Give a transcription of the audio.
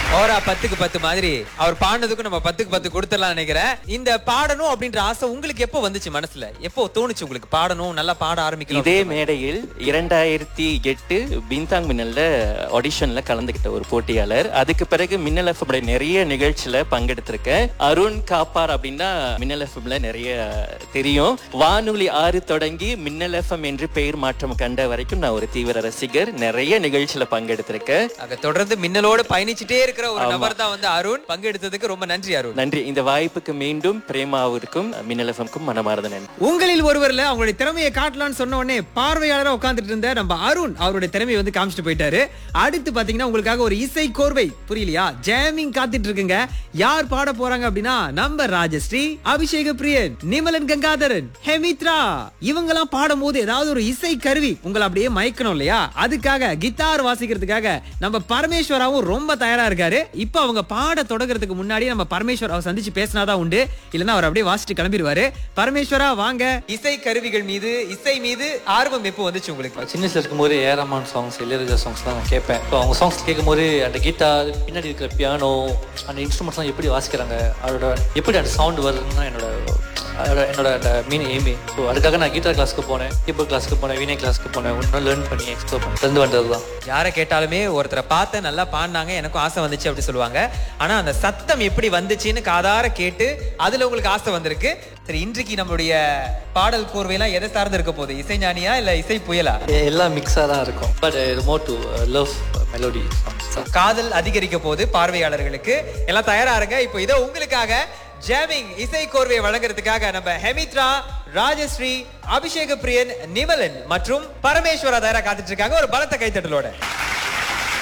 ஓரா பத்துக்கு பத்து மாதிரி அவர் பாடினதுக்கும் நம்ம பத்துக்கு பத்து கொடுத்துடலாம் நினைக்கிறேன் இந்த பாடணும் அப்படின்ற ஆசை உங்களுக்கு எப்போ வந்துச்சு மனசுல எப்போ தோணுச்சு உங்களுக்கு பாடணும் நல்லா பாட ஆரம்பிக்கணும் இதே மேடையில் இரண்டாயிரத்தி எட்டு பின்தாங் மின்னல்ல ஆடிஷன்ல கலந்துகிட்ட ஒரு போட்டியாளர் அதுக்கு பிறகு மின்னல் எஃப்எம் நிறைய நிகழ்ச்சியில பங்கெடுத்திருக்கேன் அருண் காப்பார் அப்படின்னா மின்னல் எஃப்எம்ல நிறைய தெரியும் வானொலி ஆறு தொடங்கி மின்னல் எஃப்எம் என்று பெயர் மாற்றம் கண்ட வரைக்கும் நான் ஒரு தீவிர ரசிகர் நிறைய நிகழ்ச்சியில பங்கெடுத்திருக்கேன் அங்க தொடர்ந்து மின்னலோட பயணிச்சுட்டே இருக்கிற ஒரு நபர் தான் வந்து அருண் பங்கெடுத்ததுக்கு ரொம்ப நன்றி அருண் நன்றி இந்த வாய்ப்புக்கு மீண்டும் பிரேமாவிற்கும் மின்னல் எஃப்எம்க்கும் மனமார்ந்த நன்றி உங்களில் ஒருவர்ல அவங்களுடைய திறமையை காட்டலாம்னு சொன்ன உடனே பார்வையாளரா உட்கார்ந்துட்டு இருந்த நம்ம அருண் அவருடைய திறமையை வந்து காமிச்சிட்டு போயிட்டாரு அடுத்து பாத்தீங்கன்னா உங்களுக்காக ஒரு இசை கோர்வை புரியலையா ஜாமிங் காத்துட்டு இருக்குங்க யார் பாட போறாங்க அப்படின்னா நம்ம ராஜஸ்ரீ அபிஷேக பிரியன் நிமலன் கங்காதரன் ஹெமித்ரா இவங்கெல்லாம் பாடும்போது ஏதாவது ஒரு இசை கருவி உங்களை அப்படியே மயக்கணும் இல்லையா அதுக்காக கிட்டார் வாசிக்கிறதுக்காக நம்ம பரமேஸ்வராவும் ரொம்ப தயாரா இருக்காரு இப்ப அவங்க பாட தொடங்குறதுக்கு முன்னாடி நம்ம பரமேஸ்வர் அவர் சந்திச்சு பேசினாதான் உண்டு இல்லைன்னா அவர் அப்படியே வாசிட்டு கிளம்பிடுவாரு பரமேஸ்வரா வாங்க இசை கருவிகள் மீது இசை மீது ஆர்வம் எப்போ வந்துச்சு உங்களுக்கு சின்ன வயசுல இருக்கும்போது ஏரமான் சாங்ஸ் இளையராஜா சாங்ஸ் தான் நான் கேட்பேன் இப்போ அவங்க சாங்ஸ் கேட்கும்போது அந்த கிட்டார் பின்னாடி இருக்கிற பியானோ அந்த இன்ஸ்ட்ருமெண்ட்ஸ்லாம் எப்படி வாசிக்கிறாங்க அதோட எப்படி அந்த சவுண்ட் வருதுன்னு என்னோட அதோட என்னோட அந்த மீன் எய்மே ஸோ அதுக்காக நான் கீட்டார் கிளாஸ்க்கு போனேன் கீபோர்ட் கிளாஸ்க்கு போனேன் வீணை கிளாஸ்க்கு போனேன் ஒன்றும் லேர்ன் பண்ணி எக்ஸ்ப்ளோர் பண்ணி தந்து வந்தது தான் யாரை கேட்டாலுமே ஒருத்தரை பார்த்து நல்லா பாடினாங்க எனக்கும் ஆசை வந்துச்சு அப்படி சொல்லுவாங்க ஆனா அந்த சத்தம் எப்படி வந்துச்சுன்னு காதார கேட்டு அதுல உங்களுக்கு ஆசை வந்திருக்கு சரி இன்றைக்கு நம்மளுடைய பாடல் கோர்வையெல்லாம் எதை சார்ந்து இருக்க போகுது இசைஞானியா இல்ல இசை புயலா எ- எல்லாம் மிக்ஸாக தான் இருக்கும் but more to love melody songs காதல் அதிகரிக்க போது பார்வையாளர்களுக்கு எல்லாம் தயாரா இருங்க இப்போ இதோ உங்களுக்காக ஜாமிங் இசை கோர்வையை வழங்குறதுக்காக நம்ம ஹெமித்ரா ராஜஸ்ரீ அபிஷேக பிரியன் நிமலன் மற்றும் பரமேஸ்வரா தயாரா காத்துட்டு இருக்காங்க ஒரு பலத்த கைத்தட்டலோட